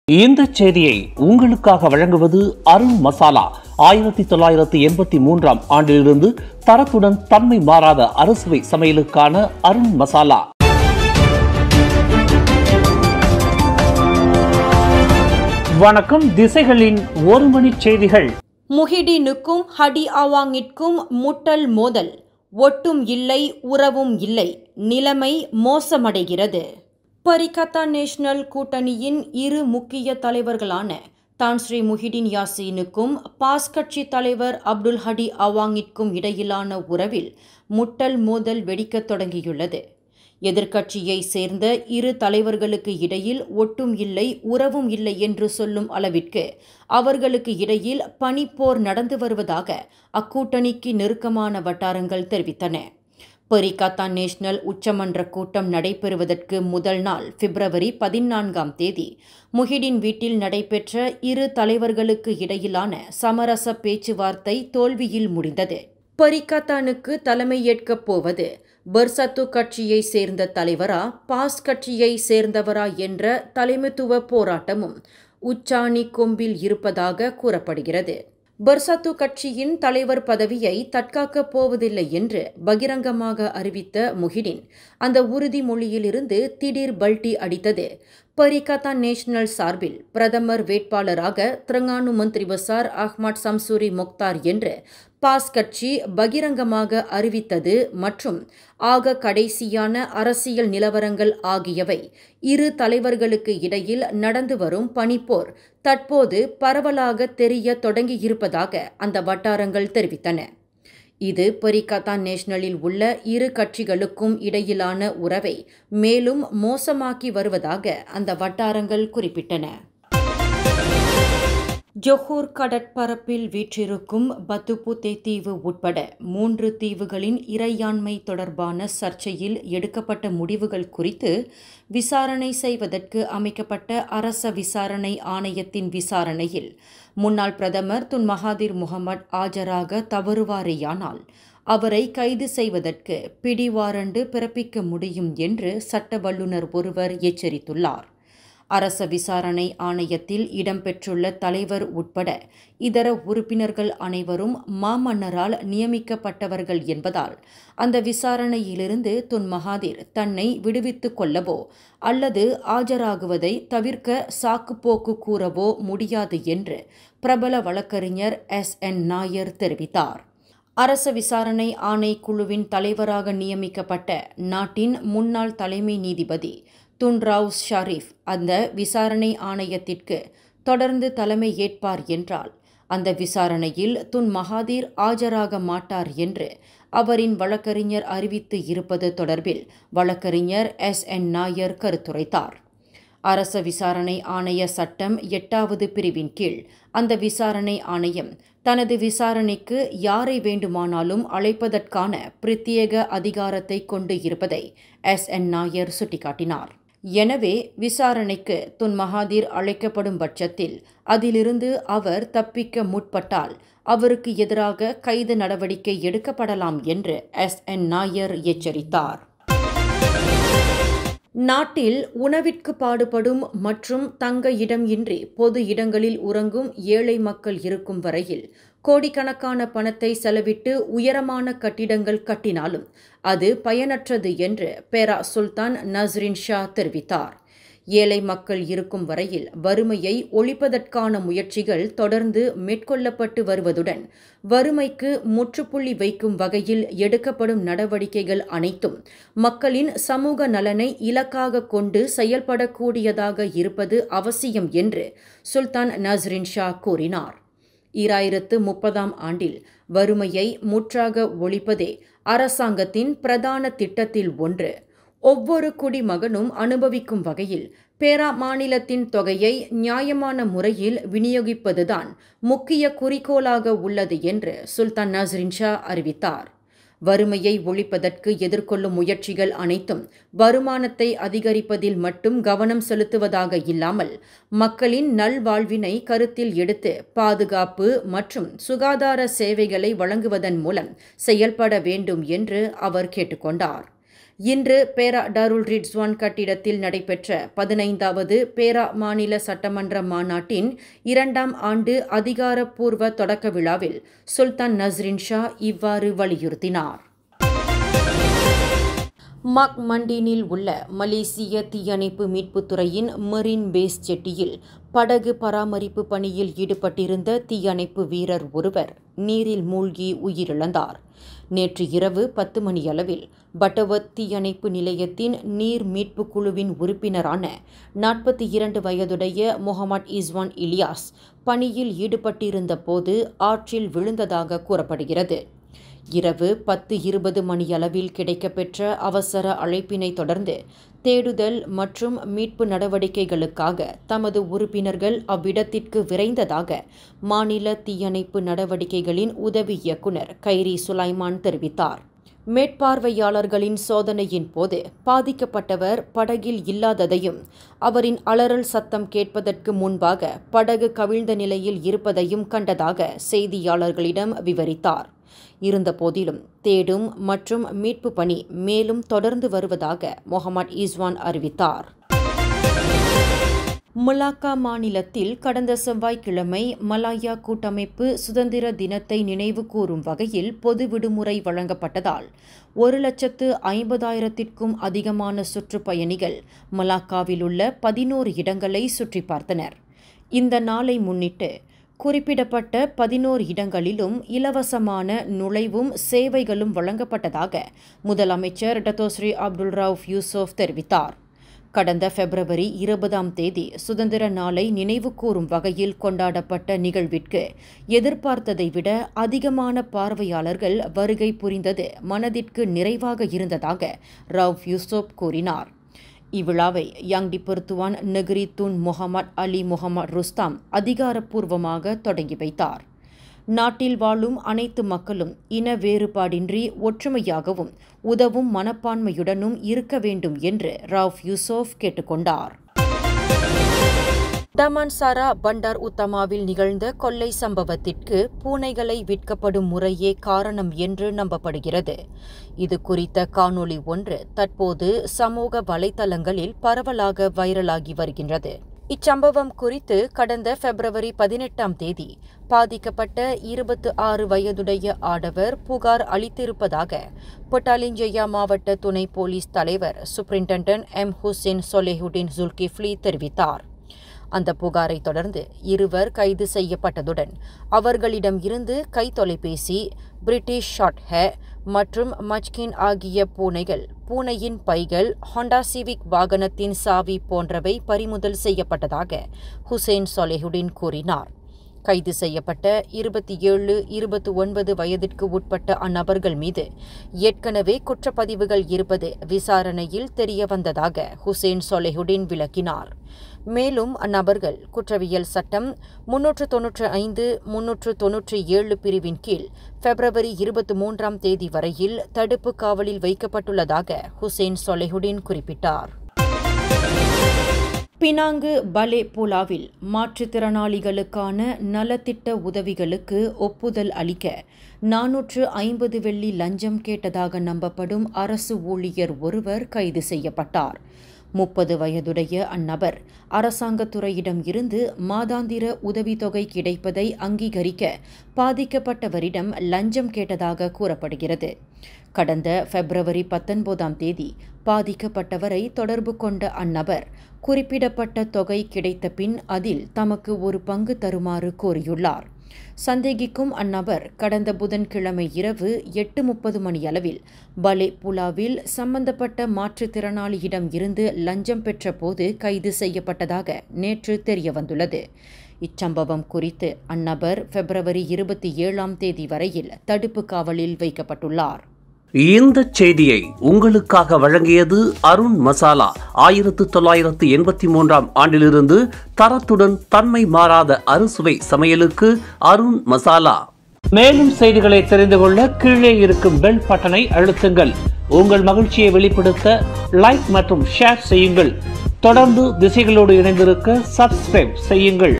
இந்த செய்தியை உங்களுக்காக வழங்குவது அருண் மசாலா ஆயிரத்தி தொள்ளாயிரத்தி எண்பத்தி மூன்றாம் ஆண்டிலிருந்து தரத்துடன் தன்மை மாறாத அறுசுவை சமையலுக்கான அருண் மசாலா வணக்கம் திசைகளின் ஒரு மணி செய்திகள் முஹிடினுக்கும் ஹடி அவாங்கிற்கும் முட்டல் மோதல் ஒட்டும் இல்லை உறவும் இல்லை நிலைமை மோசமடைகிறது பரிகத்தா நேஷனல் கூட்டணியின் இரு முக்கிய தலைவர்களான தான் ஸ்ரீ முஹிடின் யாசீனுக்கும் பாஸ் கட்சி தலைவர் அப்துல் ஹடி அவாங்கிற்கும் இடையிலான உறவில் முட்டல் மோதல் வெடிக்கத் தொடங்கியுள்ளது எதிர்க்கட்சியை சேர்ந்த இரு தலைவர்களுக்கு இடையில் ஒட்டும் இல்லை உறவும் இல்லை என்று சொல்லும் அளவிற்கு அவர்களுக்கு இடையில் பனிப்போர் நடந்து வருவதாக அக்கூட்டணிக்கு நெருக்கமான வட்டாரங்கள் தெரிவித்தன பெரிகாத்தா நேஷனல் உச்சமன்ற கூட்டம் நடைபெறுவதற்கு முதல் நாள் பிப்ரவரி பதினான்காம் தேதி முஹிடின் வீட்டில் நடைபெற்ற இரு தலைவர்களுக்கு இடையிலான சமரச பேச்சுவார்த்தை தோல்வியில் முடிந்தது பரிகாத்தானுக்கு தலைமையேற்கப் போவது பர்சத்து கட்சியை சேர்ந்த தலைவரா பாஸ் கட்சியை சேர்ந்தவரா என்ற தலைமைத்துவ போராட்டமும் உச்சாணி கொம்பில் இருப்பதாக கூறப்படுகிறது பர்சத்து கட்சியின் தலைவர் பதவியை தற்காக்கப் போவதில்லை என்று பகிரங்கமாக அறிவித்த முஹிடின் அந்த உறுதிமொழியிலிருந்து திடீர் பல்டி அடித்தது பரிகத்தா நேஷனல் சார்பில் பிரதமர் வேட்பாளராக திரங்கானு மந்திரி பசார் அஹ்மத் சம்சூரி முக்தார் என்று பாஸ் கட்சி பகிரங்கமாக அறிவித்தது மற்றும் ஆக கடைசியான அரசியல் நிலவரங்கள் ஆகியவை இரு தலைவர்களுக்கு இடையில் நடந்து வரும் பனிப்போர் தற்போது பரவலாக தெரிய தொடங்கியிருப்பதாக அந்த வட்டாரங்கள் தெரிவித்தன இது பரிகத்தா நேஷனலில் உள்ள இரு கட்சிகளுக்கும் இடையிலான உறவை மேலும் மோசமாக்கி வருவதாக அந்த வட்டாரங்கள் குறிப்பிட்டன ஜொஹூர் கடற்பரப்பில் வீற்றிருக்கும் பத்துபுத்தே தீவு உட்பட மூன்று தீவுகளின் இறையாண்மை தொடர்பான சர்ச்சையில் எடுக்கப்பட்ட முடிவுகள் குறித்து விசாரணை செய்வதற்கு அமைக்கப்பட்ட அரச விசாரணை ஆணையத்தின் விசாரணையில் முன்னாள் பிரதமர் துன் மகாதிர் முகமது ஆஜராக தவறுவாரேயானால் அவரை கைது செய்வதற்கு பிடிவாரண்டு பிறப்பிக்க முடியும் என்று சட்ட வல்லுநர் ஒருவர் எச்சரித்துள்ளார் அரச விசாரணை ஆணையத்தில் இடம்பெற்றுள்ள தலைவர் உட்பட இதர உறுப்பினர்கள் அனைவரும் மாமன்னரால் நியமிக்கப்பட்டவர்கள் என்பதால் அந்த விசாரணையிலிருந்து துன் மகாதிர் தன்னை விடுவித்துக் கொள்ளவோ அல்லது ஆஜராகுவதை தவிர்க்க சாக்குப்போக்கு கூறவோ முடியாது என்று பிரபல வழக்கறிஞர் எஸ் என் நாயர் தெரிவித்தார் அரச விசாரணை ஆணைக்குழுவின் தலைவராக நியமிக்கப்பட்ட நாட்டின் முன்னாள் தலைமை நீதிபதி துன்ராவ் ஷரீஃப் அந்த விசாரணை ஆணையத்திற்கு தொடர்ந்து தலைமை ஏற்பார் என்றால் அந்த விசாரணையில் துன் மகாதீர் ஆஜராக மாட்டார் என்று அவரின் வழக்கறிஞர் அறிவித்து இருப்பது தொடர்பில் வழக்கறிஞர் எஸ் என் நாயர் கருத்துரைத்தார் அரச விசாரணை ஆணைய சட்டம் எட்டாவது பிரிவின் கீழ் அந்த விசாரணை ஆணையம் தனது விசாரணைக்கு யாரை வேண்டுமானாலும் அழைப்பதற்கான பிரத்யேக அதிகாரத்தை கொண்டு இருப்பதை எஸ் என் நாயர் சுட்டிக்காட்டினார் எனவே விசாரணைக்கு துன் மகாதீர் அழைக்கப்படும் பட்சத்தில் அதிலிருந்து அவர் தப்பிக்க முற்பட்டால் அவருக்கு எதிராக கைது நடவடிக்கை எடுக்கப்படலாம் என்று எஸ் என் நாயர் எச்சரித்தார் நாட்டில் உணவிற்கு பாடுபடும் மற்றும் தங்க இடம் இன்றி பொது இடங்களில் உறங்கும் ஏழை மக்கள் இருக்கும் வரையில் கோடிக்கணக்கான பணத்தை செலவிட்டு உயரமான கட்டிடங்கள் கட்டினாலும் அது பயனற்றது என்று பேரா சுல்தான் நஸ்ரின் ஷா தெரிவித்தார் ஏழை மக்கள் இருக்கும் வரையில் வறுமையை ஒழிப்பதற்கான முயற்சிகள் தொடர்ந்து மேற்கொள்ளப்பட்டு வருவதுடன் வறுமைக்கு முற்றுப்புள்ளி வைக்கும் வகையில் எடுக்கப்படும் நடவடிக்கைகள் அனைத்தும் மக்களின் சமூக நலனை இலக்காக கொண்டு செயல்படக்கூடியதாக இருப்பது அவசியம் என்று சுல்தான் நஸ்ரின் ஷா கூறினார் ஈராயிரத்து முப்பதாம் ஆண்டில் வறுமையை முற்றாக ஒழிப்பதே அரசாங்கத்தின் பிரதான திட்டத்தில் ஒன்று ஒவ்வொரு குடிமகனும் அனுபவிக்கும் வகையில் பேரா மாநிலத்தின் தொகையை நியாயமான முறையில் விநியோகிப்பதுதான் முக்கிய குறிக்கோளாக உள்ளது என்று சுல்தான் நஸ்ரின் ஷா அறிவித்தார் வறுமையை ஒழிப்பதற்கு எதிர்கொள்ளும் முயற்சிகள் அனைத்தும் வருமானத்தை அதிகரிப்பதில் மட்டும் கவனம் செலுத்துவதாக இல்லாமல் மக்களின் நல்வாழ்வினை கருத்தில் எடுத்து பாதுகாப்பு மற்றும் சுகாதார சேவைகளை வழங்குவதன் மூலம் செயல்பட வேண்டும் என்று அவர் கேட்டுக்கொண்டார் இன்று பேரா டாருல் ரிட்ஸ்வான் கட்டிடத்தில் நடைபெற்ற பதினைந்தாவது பேரா மாநில சட்டமன்ற மாநாட்டின் இரண்டாம் ஆண்டு அதிகாரப்பூர்வ தொடக்க விழாவில் சுல்தான் நஸ்ரின் ஷா இவ்வாறு வலியுறுத்தினார் மக் மண்டீனில் உள்ள மலேசிய தீயணைப்பு மீட்புத்துறையின் மெரின் பேஸ் செட்டியில் படகு பராமரிப்பு பணியில் ஈடுபட்டிருந்த தீயணைப்பு வீரர் ஒருவர் நீரில் மூழ்கி உயிரிழந்தார் நேற்று இரவு பத்து மணியளவில் பட்டவத் தீயணைப்பு நிலையத்தின் நீர் மீட்பு குழுவின் உறுப்பினரான நாற்பத்தி இரண்டு வயதுடைய முகமது இஸ்வான் இலியாஸ் பணியில் ஈடுபட்டிருந்த போது ஆற்றில் விழுந்ததாக கூறப்படுகிறது இரவு பத்து இருபது மணியளவில் கிடைக்கப்பெற்ற அவசர அழைப்பினை தொடர்ந்து தேடுதல் மற்றும் மீட்பு நடவடிக்கைகளுக்காக தமது உறுப்பினர்கள் அவ்விடத்திற்கு விரைந்ததாக மாநில தீயணைப்பு நடவடிக்கைகளின் உதவி இயக்குநர் கைரி சுலைமான் தெரிவித்தார் மேற்பார்வையாளர்களின் சோதனையின் போது பாதிக்கப்பட்டவர் படகில் இல்லாததையும் அவரின் அலறல் சத்தம் கேட்பதற்கு முன்பாக படகு கவிழ்ந்த நிலையில் இருப்பதையும் கண்டதாக செய்தியாளர்களிடம் விவரித்தார் இருந்தபோதிலும் தேடும் மற்றும் மீட்பு பணி மேலும் தொடர்ந்து வருவதாக முகமது இஸ்வான் அறிவித்தார் மலாக்கா மாநிலத்தில் கடந்த செவ்வாய்க்கிழமை மலாயா கூட்டமைப்பு சுதந்திர தினத்தை நினைவு கூறும் வகையில் பொது விடுமுறை வழங்கப்பட்டதால் ஒரு லட்சத்து ஐம்பதாயிரத்திற்கும் அதிகமான சுற்றுப்பயணிகள் மலாக்காவில் உள்ள பதினோரு இடங்களை சுற்றி பார்த்தனர் இந்த நாளை முன்னிட்டு குறிப்பிடப்பட்ட பதினோரு இடங்களிலும் இலவசமான நுழைவும் சேவைகளும் வழங்கப்பட்டதாக முதலமைச்சர் டத்தோஸ்ரீ அப்துல் ரவுஃப் யூசுப் தெரிவித்தார் கடந்த பிப்ரவரி இருபதாம் தேதி சுதந்திர நாளை நினைவு கூறும் வகையில் கொண்டாடப்பட்ட நிகழ்விற்கு எதிர்பார்த்ததை விட அதிகமான பார்வையாளர்கள் வருகை புரிந்தது மனதிற்கு நிறைவாக இருந்ததாக ரவுஃப் யூசுப் கூறினார் இவ்விழாவை Yang Dipertuan Negeri Tun Muhammad Ali Muhammad Rustam அதிகாரப்பூர்வமாக தொடங்கி வைத்தார் நாட்டில் வாழும் அனைத்து மக்களும் இன வேறுபாடின்றி ஒற்றுமையாகவும் உதவும் மனப்பான்மையுடனும் இருக்க வேண்டும் என்று ராவ் யூசோப் கேட்டுக்கொண்டார் தமான்சாரா பண்டார் உத்தமாவில் நிகழ்ந்த கொள்ளை சம்பவத்திற்கு பூனைகளை விற்கப்படும் முறையே காரணம் என்று நம்பப்படுகிறது இது குறித்த காணொளி ஒன்று தற்போது சமூக வலைதளங்களில் பரவலாக வைரலாகி வருகின்றது இச்சம்பவம் குறித்து கடந்த பிப்ரவரி பதினெட்டாம் தேதி பாதிக்கப்பட்ட இருபத்து ஆறு வயதுடைய ஆடவர் புகார் அளித்திருப்பதாக பொட்டாலிஞ்சயா மாவட்ட துணை போலீஸ் தலைவர் superintendent M Hussein Solehuddin Zulkifli தெரிவித்தார் அந்த புகாரை தொடர்ந்து இருவர் கைது செய்யப்பட்டதுடன் அவர்களிடம் இருந்து கை தொலைபேசி பிரிட்டிஷ் ஷார்ட் ஹே மற்றும் மச்கின் ஆகிய பூனைகள் பூனையின் பைகள் ஹொண்டா சிவிக் வாகனத்தின் சாவி போன்றவை பறிமுதல் செய்யப்பட்டதாக ஹுசேன் சொலேஹுடின் கூறினார் கைது செய்யப்பட்ட இருபத்தி ஏழு இருபத்தி ஒன்பது வயதிற்கு உட்பட்ட அந்நபர்கள் மீது ஏற்கனவே குற்றப்பதிவுகள் இருப்பது விசாரணையில் தெரியவந்ததாக ஹுசேன் சொலேஹுடின் விளக்கினார் மேலும் அந்நபர்கள் குற்றவியல் சட்டம் முன்னூற்று தொன்னூற்று ஐந்து முன்னூற்று தொன்னூற்றி ஏழு பிரிவின் கீழ் பிப்ரவரி இருபத்தி மூன்றாம் தேதி வரையில் தடுப்பு காவலில் வைக்கப்பட்டுள்ளதாக ஹுசேன் சொலேஹுடின் குறிப்பிட்டார் பினாங்கு பலே பூலாவில் மாற்றுத்திறனாளிகளுக்கான நலத்திட்ட உதவிகளுக்கு ஒப்புதல் அளிக்க நானூற்று ஐம்பது வெள்ளி லஞ்சம் கேட்டதாக நம்பப்படும் அரசு ஊழியர் ஒருவர் கைது செய்யப்பட்டார் முப்பது வயதுடைய அந்நபர் அரசாங்கத்துறையிடம் இருந்து மாதாந்திர உதவித்தொகை கிடைப்பதை அங்கீகரிக்க பாதிக்கப்பட்டவரிடம் லஞ்சம் கேட்டதாக கூறப்படுகிறது கடந்த பிப்ரவரி பத்தொன்பதாம் தேதி பாதிக்கப்பட்டவரை தொடர்பு கொண்ட அந்நபர் குறிப்பிடப்பட்ட தொகை கிடைத்த பின் அதில் தமக்கு ஒரு பங்கு தருமாறு கோரியுள்ளார் சந்தேகிக்கும் அந்நபர் கடந்த புதன்கிழமை இரவு எட்டு முப்பது மணியளவில் பலே புலாவில் சம்பந்தப்பட்ட மாற்றுத்திறனாளியிடம் இருந்து லஞ்சம் பெற்றபோது கைது செய்யப்பட்டதாக நேற்று தெரியவந்துள்ளது இச்சம்பவம் குறித்து அந்நபர் பிப்ரவரி இருபத்தி ஏழாம் தேதி வரையில் தடுப்பு காவலில் வைக்கப்பட்டுள்ளார் இந்த செய்தியை உங்களுக்காக வழங்கியது அருண் மசாலா ஆயிரத்து தொள்ளாயிரத்து எண்பத்தி மூன்றாம் ஆண்டிலிருந்து தரத்துடன் தன்மை மாறாத அறுசுவை சமையலுக்கு அருண் மசாலா மேலும் செய்திகளை தெரிந்து கொள்ள கீழே இருக்கும் பெல் பட்டனை அழுத்துங்கள் உங்கள் மகிழ்ச்சியை வெளிப்படுத்த லைக் மற்றும் ஷேர் செய்யுங்கள் தொடர்ந்து திசைகளோடு இணைந்திருக்க சப்ஸ்கிரைப் செய்யுங்கள்